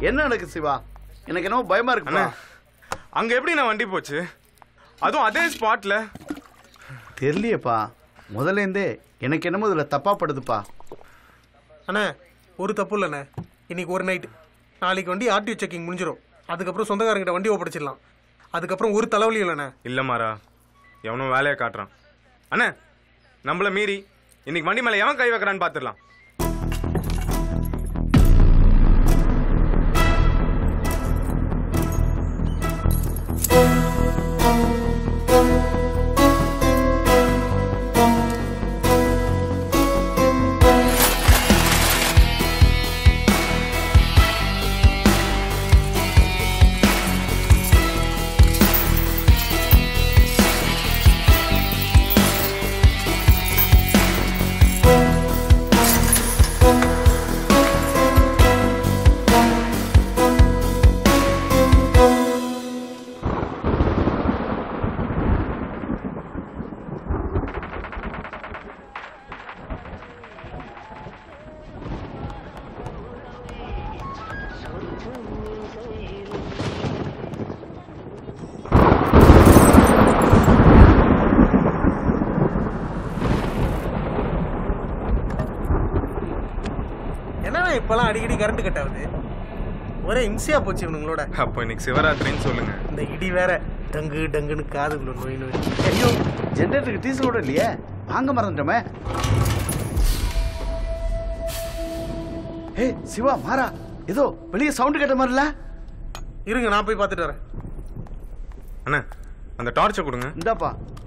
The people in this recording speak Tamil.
என்ன நடக்கு சிவா எனக்கு என்னமோ பயமா இருக்குண்ணா அங்க எப்படி நான் வண்டி போச்சு அதுவும் அதே ஸ்பாட்ல தெரியலையேப்பா முதல்ல இருந்தே எனக்கு என்னமோ இதுல தப்பா படுதுப்பா அண்ணே ஒரு தப்பு இல்லைண்ணே இன்னைக்கு ஒரு நைட் நாளைக்கு வண்டி ஆர்டிஓ செக்கிங் முடிஞ்சிடும் அதுக்கப்புறம் சொந்தக்காரங்கிட்ட வண்டி ஒப்படைச்சிடலாம் அதுக்கப்புறம் ஒரு தலைவலியும் இல்லைண்ணே இல்ல மாறா எவனும் வேலையை காட்டுறான் அண்ணே நம்மள மீறி இன்னைக்கு வண்டி மேல எவன் கை வைக்கிறான்னு பாத்துடலாம் என்னண்ணா இப்போலாம் அடிக்கடி கரண்ட் கட் ஆகுது ஒரே இம்சையா போச்சு இவனுங்களோட அப்போ இன்னைக்கு சிவராத்திரின்னு சொல்லுங்க இந்த இடி வேற டங்கு டங்குன்னு காதுக்குள்ள நோய் நோய் ஐயோ ஜென்ரேட்டருக்கு டீசல் கூட இல்லையே வாங்க மறந்துட்டோமே ஏய் சிவா மாறா ஏதோ வெளியே சவுண்ட் கேட்ட மாதிரில இருங்க நான் போய் பார்த்துட்டு வரேன் அண்ணே அந்த டார்ச்சை கொடுங்க இந்தாப்பா